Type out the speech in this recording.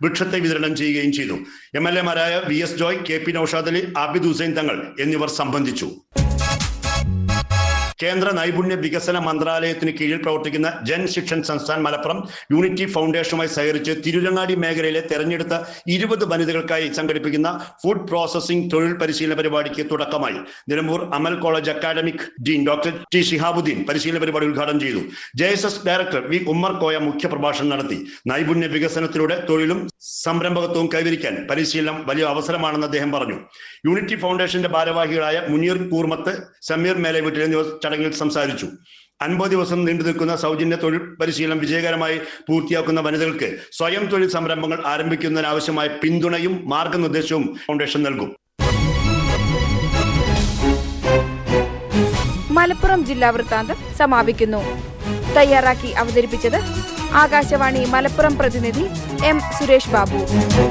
വൃക്ഷത്തെ വിതരണം ചെയ്യുകയും ചെയ്തു എം എൽ എമാരായ വി എസ് ജോയ് കെ പി നൌഷാദ് അലി ആബിദ് ഹുസൈൻ തങ്ങൾ എന്നിവർ സംബന്ധിച്ചു കേന്ദ്ര നൈപുണ്യ വികസന മന്ത്രാലയത്തിന് കീഴിൽ പ്രവർത്തിക്കുന്ന ജൻ ശിക്ഷൻ സംസ്ഥാൻ മലപ്പുറം യൂണിറ്റി ഫൗണ്ടേഷനുമായി സഹകരിച്ച് തിരുരങ്ങാടി മേഖലയിലെ തെരഞ്ഞെടുത്ത ഇരുപത് വനിതകൾക്കായി സംഘടിപ്പിക്കുന്ന ഫുഡ് പ്രോസസിംഗ് തൊഴിൽ പരിശീലന പരിപാടിക്ക് തുടക്കമായി Nilambur Amal college academic dean doctor T Shihabuddin പരിശീലന പരിപാടി ഉദ്ഘാടനം ചെയ്തു J S S director V Ummer Koya മുഖ്യപ്രഭാഷണം നടത്തി നൈപുണ്യ വികസനത്തിലൂടെ തൊഴിലും സംരംഭകത്വവും കൈവരിക്കാൻ പരിശീലനം വലിയ അവസരമാണെന്ന് അദ്ദേഹം പറഞ്ഞു യൂണിറ്റി ഫൗണ്ടേഷന്റെ ഭാരവാഹികളായ മുനീർ കൂർമത്ത് സമീർ മേലവീട്ടിൽ എന്നിവർ ചടങ്ങിൽ സംസാരിച്ചു അൻപത് ദിവസം നീണ്ടു നിൽക്കുന്ന സൗജന്യ തൊഴിൽ പരിശീലനം വിജയകരമായി പൂർത്തിയാക്കുന്ന വനിതകൾക്ക് സ്വയം തൊഴിൽ സംരംഭങ്ങൾ ആരംഭിക്കുന്നതിനാവശ്യമായ പിന്തുണയും മാർഗനിർദ്ദേശവും ഫൗണ്ടേഷൻ നൽകും മലപ്പുറം ജില്ലാ വൃത്താന്തം സമാപിക്കുന്നു തയ്യാറാക്കി അവതരിപ്പിച്ചത് ആകാശവാണി മലപ്പുറം പ്രതിനിധി എം സുരേഷ് ബാബു